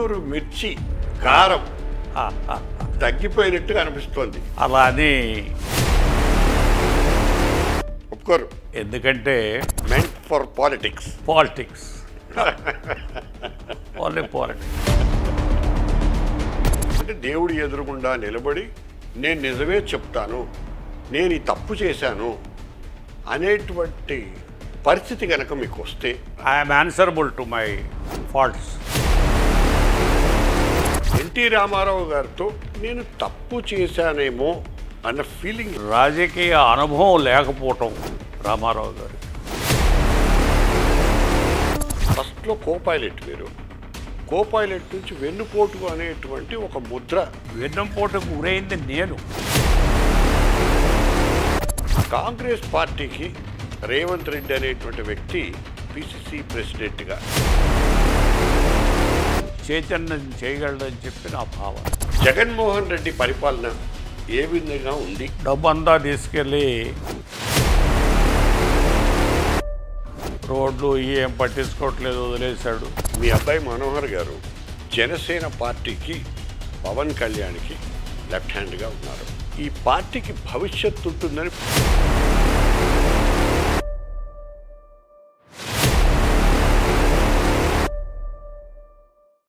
గుంటూరు మిర్చి కారం ఆ, ఆ, తగ్గిపోయినట్టుగా అనిపిస్తోంది అలా అని ఒప్పుకోరు ఎందుకంటే మెంట్ for politics politics only politics అంటే దేవుడి ఎదురుగుండా నిలబడి నేను నిజమే చెప్తాను నేను ఈ తప్పు చేశాను అనేటువంటి పరిస్థితి కనుక మీకు వస్తే I'm answerable to my faults NT Rama Rao గారితో నేను తప్పు చేశానేమో అన్న ఫీలింగ్ రాజకీయ అనుభవం లేకపోవటం రామారావు గారు ఫస్ట్లో కో పైలట్ మీరు కో పైలట్ నుంచి వెన్నుపోటు అనేటువంటి ఒక ముద్ర వెన్నుపోటుకు గురైంది నేను కాంగ్రెస్ పార్టీకి రేవంత్ రెడ్డి అనేటువంటి వ్యక్తి పిసిసి ప్రెసిడెంట్గా చైతన్యం చేయగలడని చెప్పి నా భావన జగన్మోహన్ రెడ్డి పరిపాలన ఏ విధంగా ఉంది డబ్బంతా తీసుకెళ్ళి రోడ్లు ఏం పట్టించుకోవట్లేదు వదిలేశాడు మీ అబ్బాయి మనోహర్ గారు జనసేన పార్టీకి పవన్ కళ్యాణ్కి లెఫ్ట్ హ్యాండ్గా ఉన్నారు ఈ పార్టీకి భవిష్యత్తు ఉంటుందని